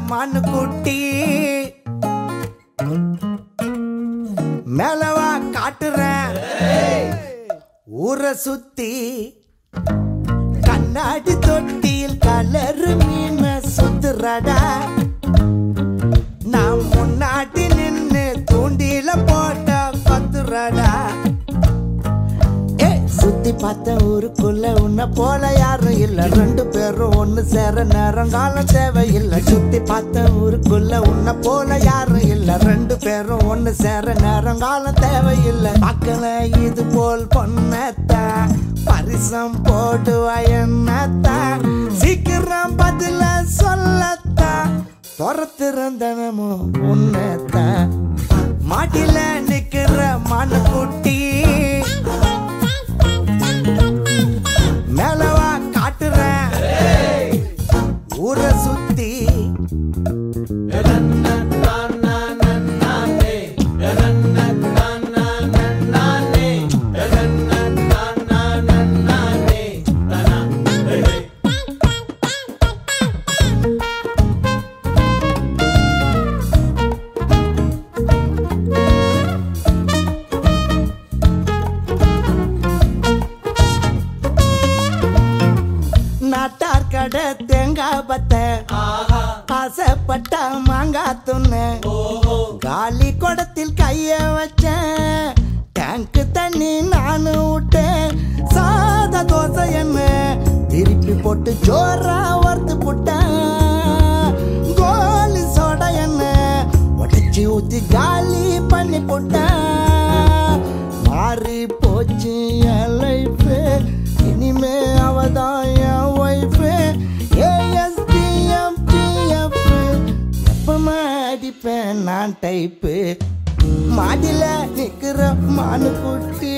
மானு குட்டி மேலவா காட்டுறேன் ஊரை சுத்தி கண்ணாடி தொட்டியில் கலரு மீன சுத்துறடா நான் முன்னாடி நின்னு தூண்டில போட்ட பத்துறடா ஏய், சுத்தி பார்த்த ஊருக்குள்ள உன்னை போல யாரும் இல்ல ரெண்டு பேரும் ஒண்ணு சேர நேரம் காலம் தேவையில்லை சுத்தி பார்த்த ஊருக்குள்ள உன்னை போல யாரும் இல்ல ரெண்டு பேரும் ஒண்ணு சேர நேரம் காலம் தேவையில்லை மக்கள இது போல் பொண்ணத்தா பரிசம் போடுவா என்னத்தா சீக்கிரம் பதில சொல்லத்தா துரத்திருந்தனமும் உன்னத்தா மாட்டில நிக்கிற மனு குட்டி மேலவா காட்டுறேன் ஊரை சுத்தி நாட்டார் கடை தேங்காய் பத்த ஆசைப்பட்ட மாங்காய் துண்ணு காலி குடத்தில் கைய வச்சேன் டேங்க் தண்ணி நானு விட்டேன் சாத தோசை என்ன திருப்பி போட்டு ஜோரா வறுத்து போட்டேன் கோலி சோடா என்ன உடச்சி ஊத்தி காலி பண்ணி போட்டேன் மாறி போச்சு என் லைஃப் இனிமே அவதான் என் ஒய்ஃப் ஏஎஸ்டிஎம் பிஎஃப் எப்பமா அடிப்பேன் நான் டைப்பு மாடில நிக்கிற மானு குட்டி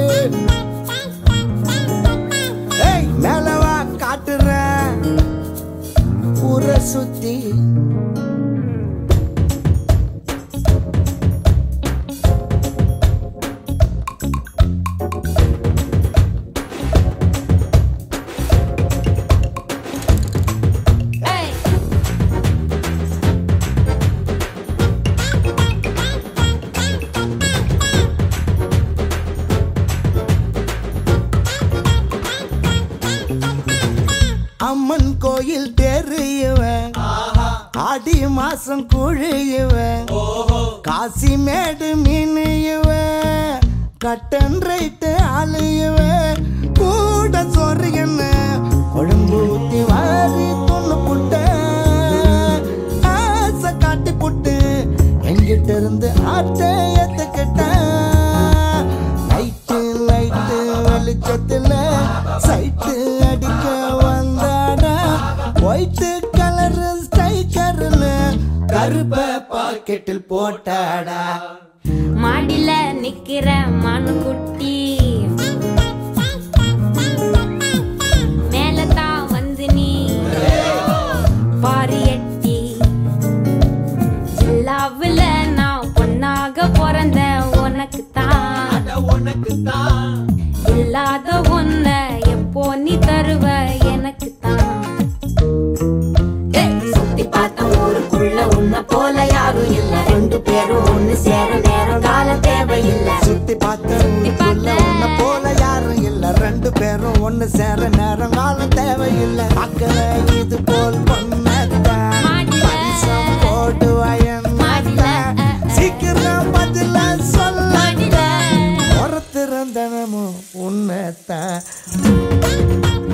ஏய் மேலவா காட்டுறேன் ஊரை சுத்தி Hey. அம்மன் கோயில் தெரியவன் ஆடி மாசம் குழியுவன் காசி மேடு மீன் இவன் கட்டன் ரைட்டு ஆளுயுவன் கூட சொரியன்னு கொழும்பு ஊத்தி வாரி தொண்ணு புட்ட ஆசை காட்டி புட்டு எங்கிட்ட இருந்து ஆட்டை ஏத்துக்கிட்டேன் லைட்டு லைட்டு வெளிச்சத்துல சைட்டு அடிக்க வந்தாடா ஒயிட்டு கலர் ஸ்டைக்கர்னு கருப்ப பாக்கெட்டில் போட்டாடா மாடில நிக்கிற மனு குட்டி மேலதான் வந்து நீ பாரி எட்டி ஜில்லாவுல நான் பொண்ணாக பிறந்த உனக்கு தான் இல்லாத ஒன்ன எப்போ நீ தருவ எனக்கு தான் சுத்தி பார்த்த ஊருக்குள்ள உன்னை போல யாரும் இல்ல ரெண்டு பேரும் ஒண்ணு சேர நேரம் காலம் தேவையில்லை சுத்தி பார்த்த சுத்தி ஊருக்குள்ள பார்த்த. உன்னை போல யாரும் இல்ல ரெண்டு பேரும் ஒண்ணு சேர நேரம் காலம் தேவையில்லை மக்களை இது போல் பொண்ணத்தான் மாடில. பரிசம் போடுவாயன் மாடில. சீக்கிரம் பதில சொல்ல மாடில. ஒருத்திருந்தனமும் உன்னத்தான்